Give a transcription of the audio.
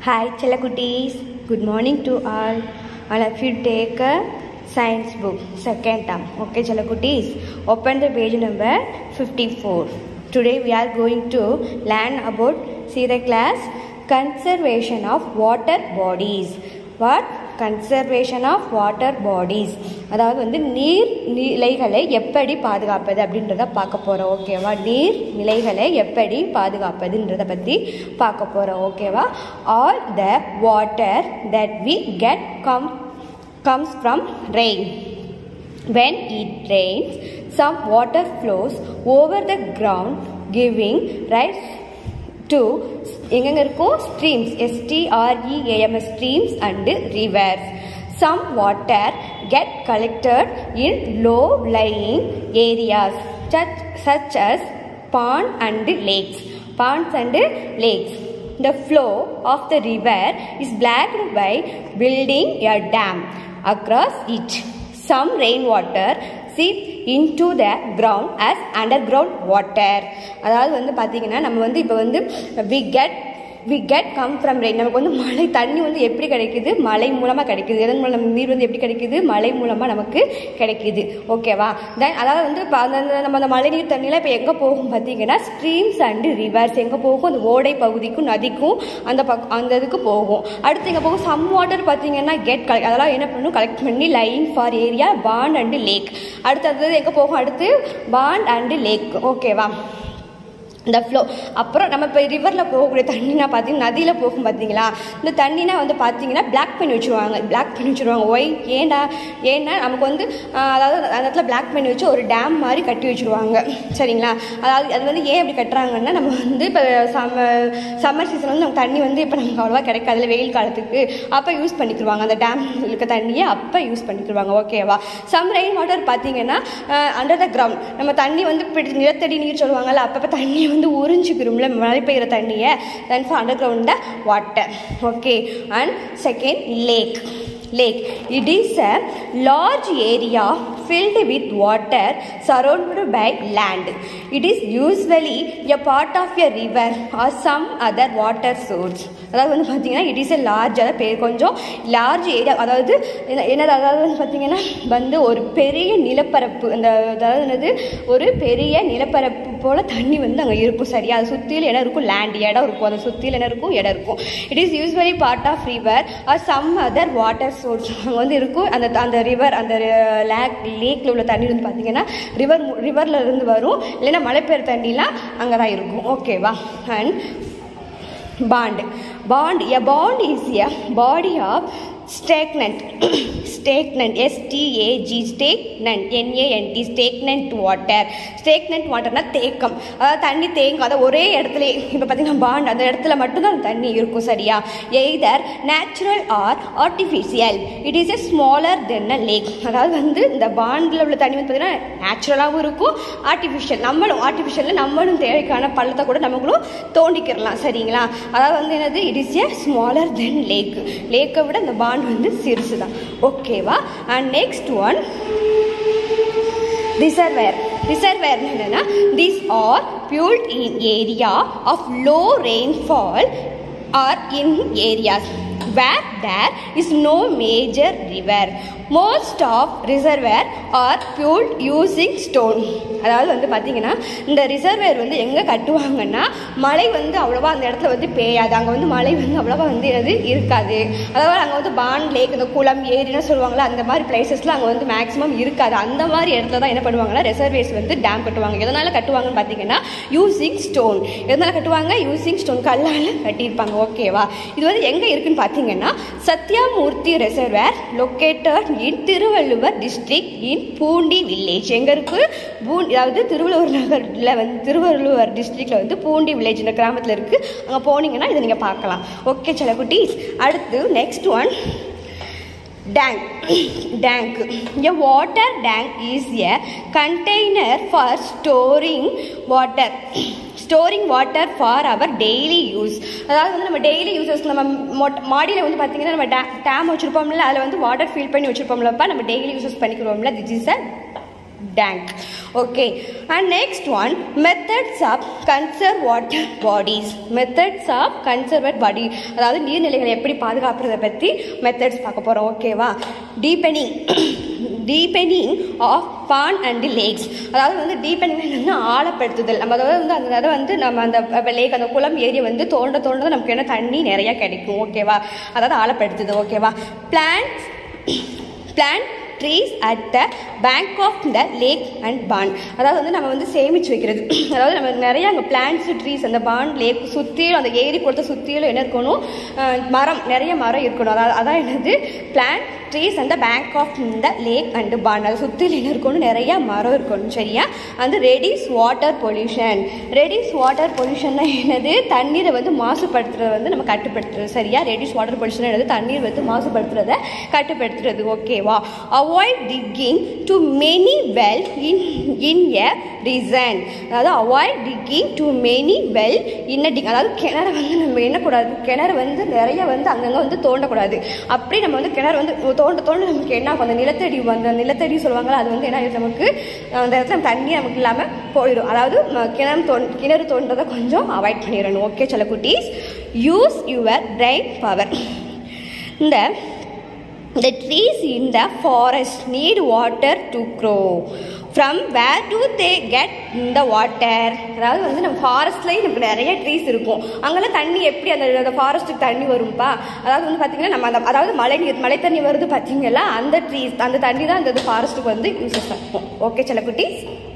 Hi, Chelakutis. Good morning to all. All of you take a science book, second term. Okay, Chelakutis. Open the page number 54. Today we are going to learn about, see the class, conservation of water bodies. What? Conservation of water bodies அதாவது வந்து நீர் நிலைகளை எப்படி பாதுகாப்பது அப்படின்றத பார்க்க போகிறோம் ஓகேவா நீர் நிலைகளை எப்படி பாதுகாப்பதுன்றதை பற்றி பார்க்க போகிறோம் ஓகேவா all the water that we get come comes from rain when it rains some water flows over the ground giving rise to எங்கெங்க இருக்கும் streams எஸ்டிஆர்இஏஎம்எஸ் streams and reverse some water get collected in low lying areas such such as bond and lakhs bonds and lakhs The flow of the river is blocked by building a dam across it. Some rainwater seeps into the ground as underground water. அதாவது வந்து பார்த்தீங்கன்னா நம்ம வந்து இப்போ வந்து we get we get come from rain நமக்கு வந்து மழை தண்ணி வந்து எப்படி கிடைக்குது மழை மூலமாக கிடைக்குது எதன் மூலம் நீர் வந்து எப்படி கிடைக்குது மழை மூலமாக நமக்கு கிடைக்குது ஓகேவா தென் அதாவது வந்து இப்போ அந்த நம்ம அந்த மழை நீர் தண்ணியில் இப்போ எங்கே போகும் பார்த்தீங்கன்னா ஸ்ட்ரீம்ஸ் அண்டு ரிவர்ஸ் எங்கே போகும் அந்த ஓடை பகுதிக்கும் நதிக்கும் அந்த பக் அந்த இதுக்கு போகும் அடுத்து எங்கே போகும் சம் வாட்டர் பார்த்தீங்கன்னா கெட் கலெக்ட் அதெல்லாம் என்ன பண்ணணும் கலெக்ட் பண்ணி line for area pond and lake அடுத்தது எங்கே போகும் அடுத்து பாண்ட் அண்டு லேக் ஓகேவா இந்த ஃப்ளோ அப்புறம் நம்ம இப்போ ரிவரில் போகக்கூடிய தண்ணினா பார்த்தீங்கன்னா நதியில் போகும் பார்த்தீங்களா இந்த தண்ணினா வந்து பார்த்தீங்கன்னா பிளாக் பண்ணி வச்சுருவாங்க பிளாக் பண்ணி வச்சுருவாங்க ஒய் ஏண்டா ஏன்னா நமக்கு வந்து அதாவது அந்த இடத்துல பிளாக் பண்ணி வச்சு ஒரு டேம் மாதிரி கட்டி வச்சுருவாங்க சரிங்களா அதாவது அது வந்து ஏன் அப்படி கட்டுறாங்கன்னா நம்ம வந்து இப்போ சம்மர் சம்மர் சீசன் வந்து நம்ம தண்ணி வந்து இப்போ நமக்கு அவ்வளோவா கிடைக்காதுல வெயில் காலத்துக்கு அப்போ யூஸ் பண்ணிக்கிடுவாங்க அந்த டேம் இருக்க தண்ணியை அப்போ யூஸ் பண்ணிக்கிடுவாங்க ஓகேவா சம் ரெயின் வாட்டர் பார்த்தீங்கன்னா அண்டர் த கிரவுண்ட் நம்ம தண்ணி வந்து இப்படி நிலத்தடி நீர் சொல்லுவாங்கல்ல அப்பப்போ தண்ணி வந்து உறிஞ்சிக்கிறோம்ல மழை பெய்கிற தண்ணியை then for under ground water okay and second lake lake. It is a large area filled with water surrounded by land. It is usually a part of a river or some other water source. அதாவது வந்து பார்த்தீங்கன்னா it is a large அதாவது பெரிய கொஞ்சம் large area அதாவது என்னது அதாவது வந்து பார்த்தீங்கன்னா வந்து ஒரு பெரிய நிலப்பரப்பு அந்த அதாவது என்னது ஒரு பெரிய நிலப்பரப்பு போல் தண்ணி வந்து அங்கே இருக்கும் சரியா அது சுற்றியில் இடம் இருக்கும் லேண்ட் இடம் இருக்கும் அதை சுற்றியில் இடம் இருக்கும் இடம் இருக்கும் it is usually part of river or some other water source அங்கே வந்து இருக்கும் அந்த அந்த ரிவர் அந்த லேக் லேக்கில் உள்ள தண்ணி வந்து பார்த்தீங்கன்னா ரிவர் ரிவரில் இருந்து வரும் இல்லைன்னா மழை பெய்யுற தண்ணிலாம் அங்கே தான் இருக்கும் ஓகேவா and pond pond a pond is a body of stagnant stagnant S T A G stagnant N A N T stagnant water stagnant வாட்டர்னா தேக்கம் அதாவது தண்ணி தேங்கும் அதாவது ஒரே இடத்துல இப்போ பார்த்தீங்கன்னா பாண்ட் அந்த இடத்துல மட்டும்தான் அந்த தண்ணி இருக்கும் சரியா either natural or artificial it is a smaller than a lake அதாவது வந்து இந்த பாண்டில் உள்ள தண்ணி வந்து பார்த்தீங்கன்னா நேச்சுரலாகவும் இருக்கும் ஆர்டிஃபிஷியல் நம்மளும் ஆர்டிஃபிஷியலில் நம்மளும் தேவைக்கான பள்ளத்தை கூட நம்மளும் தோண்டிக்கிறலாம் சரிங்களா அதாவது வந்து என்னது it is a smaller than lake லேக்கை விட இந்த பாண்ட் வந்து சிறுசு தான் ஓகேவா and next one reservoir reservoir என்னன்னா these are built in area of low rainfall or in areas where there is no major river. Most of reservoir are fueled using stone. அதாவது வந்து பார்த்தீங்கன்னா இந்த ரிசர்வேர் வந்து எங்கே கட்டுவாங்கன்னா மழை வந்து அவ்வளோவா அந்த இடத்துல வந்து பெய்யாது அங்கே வந்து மழை வந்து அவ்வளோவா வந்து அது இருக்காது அதாவது அங்கே வந்து பான் லேக் இந்த குளம் ஏரின்னு சொல்லுவாங்களா அந்த மாதிரி பிளேசஸ்லாம் அங்கே வந்து மேக்ஸிமம் இருக்காது அந்த மாதிரி இடத்துல தான் என்ன பண்ணுவாங்கன்னா ரிசர்வேஸ் வந்து டேம் கட்டுவாங்க எதனால் கட்டுவாங்கன்னு பார்த்தீங்கன்னா யூசிங் ஸ்டோன் எதனால் கட்டுவாங்க யூசிங் ஸ்டோன் கல்லால் கட்டியிருப்பாங்க ஓகேவா இது வந்து எங்கே இருக்குன்னு பார்த்தீங்கன்னா Sathyamurthy reservoir located in Thiruvalluvar district in Poondi village எங்கே இருக்குது பூண்டி அதாவது திருவள்ளுவர் நகரில் வந்து திருவள்ளுவர் டிஸ்ட்ரிக்டில் வந்து பூண்டி வில்லேஜ் இந்த கிராமத்தில் இருக்குது அங்கே போனீங்கன்னா இதை நீங்கள் பார்க்கலாம் ஓகே சில குட்டீஸ் அடுத்து next one tank tank a water tank is a container for storing water storing water for our daily use அதாவது வந்து நம்ம டெய்லி யூசஸ் நம்ம மொட் மாடியில் வந்து பார்த்தீங்கன்னா நம்ம டே டேம் வச்சுருப்போம்ல அதில் வந்து வாட்டர் ஃபில் பண்ணி வச்சுருப்போம்லப்பா நம்ம டெய்லி யூசஸ் பண்ணிக்கிறோம்ல this is a tank okay and next one methods of conserve water bodies methods of conserve body அதாவது நீர்நிலைகளை எப்படி பாதுகாப்புறதை பற்றி மெத்தட்ஸ் பார்க்க போகிறோம் ஓகேவா deepening deepening of pond and lakes அதாவது வந்து டீப்பனிங் வந்து ஆழப்படுத்துதல் நம்ம அதாவது வந்து அந்த இதை வந்து நம்ம அந்த லேக் அந்த குளம் ஏரியை வந்து தோண்ட தோண்ட நமக்கு என்ன தண்ணி நிறையா கிடைக்கும் ஓகேவா அதாவது ஆழப்படுத்துது ஓகேவா plans plant trees at the bank of the lake and pond அதாவது வந்து நம்ம வந்து சேமித்து வைக்கிறது அதாவது நம்ம நிறைய அங்கே பிளான்ட்ஸ் ட்ரீஸ் அந்த பான் லேக் சுற்றியும் அந்த ஏரி கொடுத்த சுற்றிலும் என்ன இருக்கணும் அஹ் மரம் நிறைய மரம் இருக்கணும் அதாவது அதான் என்னது பிளான்ட் ட்ரீஸ் அந்த bank of the lake and pond அது சுற்றிலும் என்ன இருக்கணும் நிறைய மரம் இருக்கணும் சரியா அந்த reduce water pollution reduce water பொல்யூஷன்னா என்னது தண்ணீரை வந்து மாசுபடுத்துறது வந்து நம்ம கட்டுப்படுத்துறது சரியா ரெடிஸ் வாட்டர் பொல்யூஷன் என்னது தண்ணீர் வந்து மாசுபடுத்துறத கட்டுப்படுத்துறது ஓகேவா avoid digging too many well in in a region அதாவது avoid digging too many well in dig அதாவது கிணறு வந்து நம்ம என்னக்கூடாது கிணறு வந்து நிறைய வந்து அங்கங்கே வந்து தோண்டக்கூடாது அப்படி நம்ம வந்து கிணறு வந்து தோண்ட தோண்ட நமக்கு என்ன ஆகும் அந்த நிலத்தடி அந்த நிலத்தடி சொல்லுவாங்கல்ல அது வந்து என்ன ஆயிடும் நமக்கு அந்த இடத்துல தண்ணி நமக்கு இல்லாமல் போயிடும் அதாவது ம, கிணறு தோன் கிணறு தோன்றதை கொஞ்சம் அவாய்ட் பண்ணிடணும் ஓகே சொல்ல குட்டீஸ் யூஸ் யுவர் பிரைன் பவர் இந்த The trees in the forest need water to grow. From where do they get the water? அதாவது வந்து நம்ம ஃபாரஸ்ட்லேயும் நமக்கு நிறைய ட்ரீஸ் இருக்கும் அங்கெல்லாம் தண்ணி எப்படி அந்த அந்த ஃபாரஸ்ட்டுக்கு தண்ணி வரும்பா அதாவது வந்து பார்த்தீங்கன்னா நம்ம அந்த அதாவது மழை நீர் மழை தண்ணி வருது பார்த்தீங்களா அந்த ட்ரீஸ் அந்த தண்ணி தான் அந்த ஃபாரஸ்ட்டுக்கு வந்து யூஸஸ் ஆகும் ஓகே சில குட்டீஸ்